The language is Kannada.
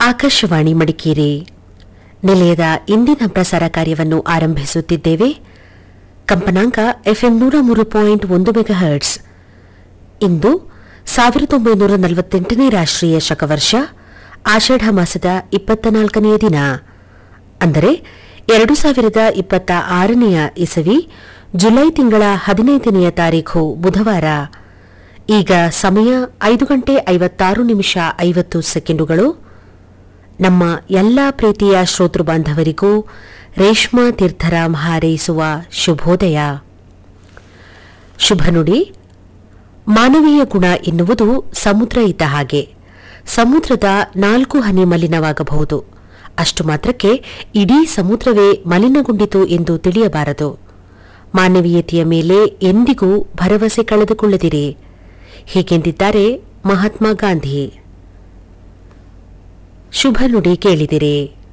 ಆಕಾಶವಾಣಿ ಮಡಿಕೇರಿ ನಿಲಯದ ಇಂದಿನ ಪ್ರಸಾರ ಕಾರ್ಯವನ್ನು ಆರಂಭಿಸುತ್ತಿದ್ದೇವೆ ಕಂಪನಾಂಕ ಎಫ್ಎಂ ನೂರ ಮೂರು ಪಾಯಿಂಟ್ ಒಂದು ಮೆಗಾಹರ್ಟ್ಸ್ ಇಂದು ಸಾವಿರದ ಒಂಬೈನೂರ ನಲವತ್ತೆಂಟನೇ ರಾಷ್ಟ್ರೀಯ ಶಕವರ್ಷ ಆಷಾಢ ಮಾಸದ ಇಪ್ಪತ್ತ ನಾಲ್ಕನೆಯ ದಿನ ಅಂದರೆ ಎರಡು ಸಾವಿರದ ಇಪ್ಪತ್ತ ಆರನೆಯ ಇಸವಿ ಜುಲೈ ತಿಂಗಳ ಹದಿನೈದನೆಯ ತಾರೀಖು ಬುಧವಾರ ಈಗ ಸಮಯ ಐದು ಗಂಟೆ ಐವತ್ತಾರು ನಿಮಿಷ ಐವತ್ತು ಸೆಕೆಂಡುಗಳು ನಮ್ಮ ಎಲ್ಲ ಪ್ರೀತಿಯ ಶ್ರೋತೃ ಬಾಂಧವರಿಗೂ ರೇಷ್ಮಾ ತೀರ್ಥರಾಮ್ ಹಾರೈಸುವ ಶುಭೋದಯ ಶುಭ ನುಡಿ ಮಾನವೀಯ ಗುಣ ಎನ್ನುವುದು ಸಮುದ್ರ ಇದ್ದ ಹಾಗೆ ಸಮುದ್ರದ ನಾಲ್ಕು ಹನಿ ಮಲಿನವಾಗಬಹುದು ಅಷ್ಟು ಮಾತ್ರಕ್ಕೆ ಇಡೀ ಸಮುದ್ರವೇ ಮಲಿನಗೊಂಡಿತು ಎಂದು ತಿಳಿಯಬಾರದು ಮಾನವೀಯತೆಯ ಮೇಲೆ ಎಂದಿಗೂ ಭರವಸೆ ಕಳೆದುಕೊಳ್ಳದಿರಿ ಹೀಗೆಂದಿದ್ದಾರೆ ಮಹಾತ್ಮ ಗಾಂಧಿ ಶುಭ ನುಡಿ ಕೇಳಿದಿರಿ